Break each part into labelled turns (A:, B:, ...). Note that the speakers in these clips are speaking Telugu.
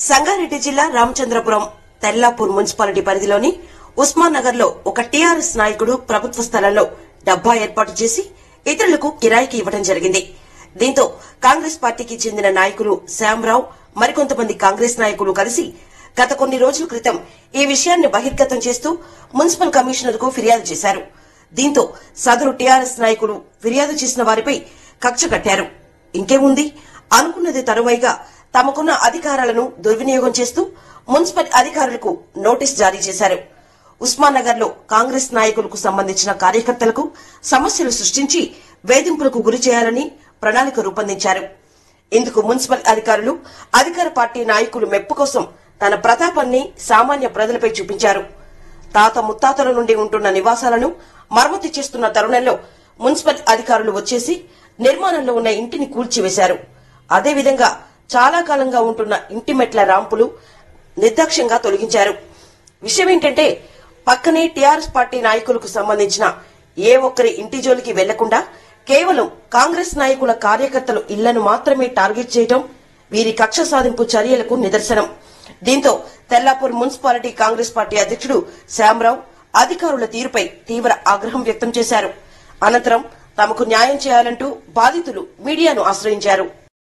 A: సంగారెడ్డి జిల్లా రామచంద్రపురం తెల్లాపూర్ మున్సిపాలిటీ పరిధిలోని ఉస్మాన్ నగర్ లో ఒక టీఆర్ఎస్ నాయకుడు ప్రభుత్వ స్థలంలో డబ్బా ఏర్పాటు చేసి ఇతరులకు కిరాయికి ఇవ్వడం జరిగింది దీంతో కాంగ్రెస్ పార్టీకి చెందిన నాయకులు శ్యాంరావు మరికొంతమంది కాంగ్రెస్ నాయకులు కలిసి గత కొన్ని రోజుల క్రితం ఈ విషయాన్ని బహిర్గతం చేస్తూ మున్సిపల్ కమిషనర్ కు ఫిర్యాదు చేశారు దీంతో సదరు టీఆర్ఎస్ నాయకులు ఫిర్యాదు చేసిన వారిపై కక్ష కట్టారు ఇంకేముంది అనుకున్నది తరువైగా తమకున్న అధికారాలను దుర్వినియోగం చేస్తూ మున్సిపల్ అధికారులకు నోటీస్ జారీ చేశారు ఉస్మాన్ నగర్ లో కాంగ్రెస్ నాయకులకు సంబంధించిన కార్యకర్తలకు సమస్యలు సృష్టించి వేధింపులకు గురి చేయాలని ప్రణాళిక రూపొందించారు ఇందుకు మున్సిపల్ అధికారులు అధికార పార్టీ నాయకులు మెప్పు కోసం తన ప్రతాపాన్ని సామాన్య ప్రజలపై చూపించారు తాత ముత్తాతల నుండి ఉంటున్న నివాసాలను మరమ్మతు చేస్తున్న తరుణంలో మున్సిపల్ అధికారులు వచ్చేసి నిర్మాణంలో ఉన్న ఇంటిని కూల్చివేశారు అదేవిధంగా చాలా కాలంగా ఉంటున్న ఇంటి మెట్ల రాంపులు నిర్దాక్ష్యంగా తొలగించారు విషయం ఏంటంటే పక్కనే టీఆర్ఎస్ పార్టీ నాయకులకు సంబంధించిన ఏ ఒక్కరి ఇంటి జోలికి వెళ్లకుండా కేవలం కాంగ్రెస్ నాయకుల కార్యకర్తలు ఇళ్లను మాత్రమే టార్గెట్ చేయడం వీరి కక్ష సాధింపు చర్యలకు నిదర్శనం దీంతో తెల్లాపూర్ మున్సిపాలిటీ కాంగ్రెస్ పార్టీ అధ్యక్షుడు శ్యామరావు అధికారుల తీరుపై తీవ్ర ఆగ్రహం వ్యక్తం చేశారు అనంతరం తమకు న్యాయం చేయాలంటూ బాధితులు మీడియాను ఆశ్రయించారు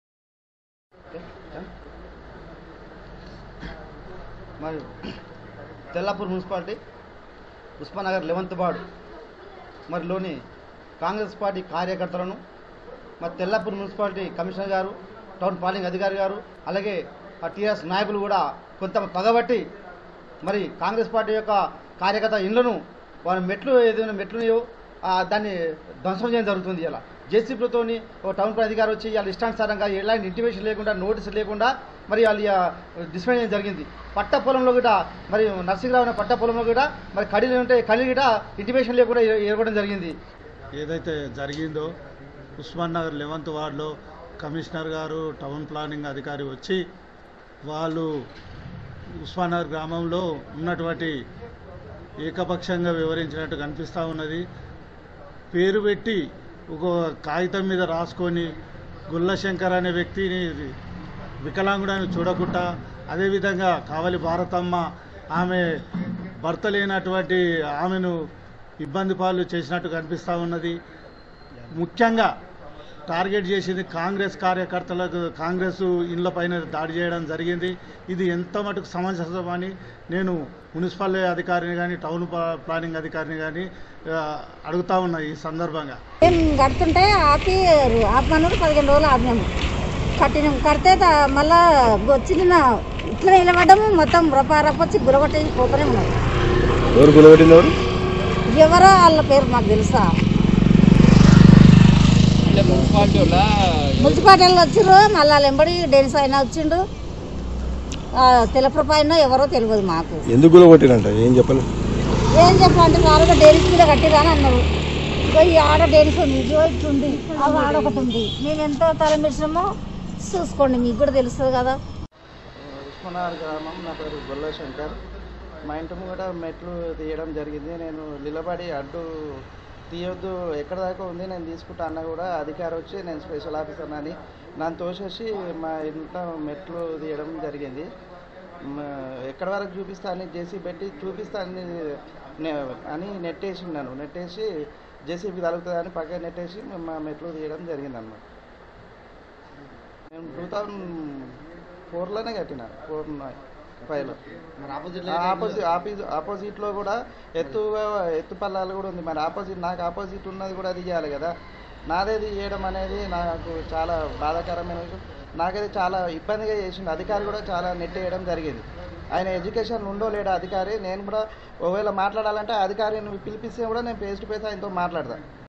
B: మరి Tellapur municipality Usmannagar eleventh ward మరి లోని కాంగ్రెస్ పార్టీ కార్యకర్తలను మరి తెల్లాపూర్ మున్సిపాలిటీ కమిషనర్ గారు టౌన్ పాలింగ్ అధికారి గారు అలాగే ఆ టీఆర్ఎస్ నాయకులు కూడా కొంత పగబట్టి మరి కాంగ్రెస్ పార్టీ యొక్క కార్యకర్త ఇండ్లను వారి మెట్లు ఏదైనా మెట్లున్నాయో ఆ దాన్ని ధ్వంసం చేయడం జరుగుతుంది ఇలా జేసీబీతోని ఒక టౌన్ ప్లాన్ అధికారి వచ్చి వాళ్ళ ఇష్టానుసారంగా ఎలాంటి ఇంటిమేషన్ లేకుండా నోటీస్ లేకుండా మరి వాళ్ళు డిస్ప్లే చేయడం జరిగింది పట్ట పొలంలో కూడా మరి నర్సింగ్రావు అనే పట్ట పొలంలో కూడా మరి కడీలు ఉంటే కడీలు కూడా ఇంటిమేషన్ లేకుండా ఇవ్వడం జరిగింది
C: ఏదైతే జరిగిందో ఉస్మాన్ నగర్ లెవెంత్ వార్డులో కమిషనర్ గారు టౌన్ ప్లానింగ్ అధికారి వచ్చి వాళ్ళు ఉస్మాన్ నగర్ గ్రామంలో ఉన్నటువంటి ఏకపక్షంగా వివరించినట్టు కనిపిస్తూ ఉన్నది పేరు పెట్టి ఒక కాగితం మీద రాసుకొని గుల్లశంకర్ అనే వ్యక్తిని వికలాంగుడని చూడకుండా అదేవిధంగా కావలి భారతమ్మ ఆమె భర్త లేనటువంటి ఆమెను ఇబ్బంది పాలు చేసినట్టు కనిపిస్తూ ఉన్నది ముఖ్యంగా టార్గెట్ చేసింది కాంగ్రెస్ కార్యకర్తలకు కాంగ్రెస్ ఇండ్ల పైన దాడి చేయడం జరిగింది ఇది ఎంత మటుకు సమంజసమని నేను మున్సిపల్ అధికారిని కానీ టౌన్ ప్లా- ప్లానింగ్ అధికారిని కానీ ఆ, అడుగుతా ఉన్నా ఈ సందర్భంగా
D: మేము కడుతుంటే ఆపి ఆపమన్నాడు పదిహేను రోజులు ఆపినాము కట్టినాం కడితే త- మళ్ళా వచ్చి నిన్న ఇట్లా నిలబడ్డాము మొత్తం రప రప వచ్చి గురగొట్టేసి పోతూనే ఉన్నారు
E: ఎవరు గులబెట్టింది ఎవరు
D: ఎవరో వాళ్ళ పేరు మాకు తెలుసా మున్సిపాలిటీ వాళ్ళు వచ్చిర్రు మళ్ళీ వాళ్ళ ఎంబడి డెన్స్ అయినా వచ్చిండు ఆ, తెలప్రప అయినా ఎవరో తెలియదు మాకు
E: ఎందుకు గులబెట్టిరంట ఏం చెప్పలేదు
D: ఏం చెప్పాలంటే నాలుగు డైరీస్ మీద కట్టిరా అని అన్నారు ఇగో ఈ ఆడ డైరీస్ ఉంది ఇగో ఇటు ఉంది అవి ఆడ ఒకటి ఉంది మేము ఎంత తల మిశ్రమో చూసుకోండి మీకు కూడా తెలుస్తుంది కదా
B: ఉస్మానగర్ గ్రామం నా పేరు గొల్ల శంకర్ మా ఇంటి ముంగట మెట్లు తీయడం జరిగింది నేను నిలబడి అడ్డు తీయొద్దు ఎక్కడ దాకా ఉంది నేను తీసుకుంటా అన్న కూడా అధికారి వచ్చి నేను స్పెషల్ ఆఫీసర్ అని నన్ను తోసేసి మా ఇంట్లో మెట్లు తీయడం జరిగింది మ- ఎక్కడ వరకు చూపిస్తా అని జేసీ పెట్టి చూపిస్తా అని నే- అని నెట్టేసిండాను నెట్టేసి జేసీబీ తగులుతుందని పక్కన నెట్టేసి మేము మా మెట్లు తీయడం జరిగింది అనమాట నేను టూ థౌజండ్ ఫోర్లోనే కట్టిన ఫోర్ ఫైవ్లో ఆపోజిట్ ఆపోజిట్ ఆపోజిట్లో కూడా ఎత్తు ఎత్తు పల్లాలు కూడా ఉంది మరి ఆపోజిట్ నాకు ఆపోజిట్ ఉన్నది కూడా తీయాలి కదా నాదేది చేయడం అనేది నాకు చాలా బాధాకరమైన విషయం నాకైతే చాలా ఇబ్బందిగా చేసింది అధికారి కూడా చాలా నెట్టేయడం జరిగింది ఆయన ఎడ్యుకేషన్ ఉండో లేడా అధికారి నేను కూడా ఒకవేళ మాట్లాడాలంటే ఆ అధికారిని పిలిపిస్తే కూడా నేను ఫేస్ టు ఫేస్ ఆయనతో మాట్లాడతాను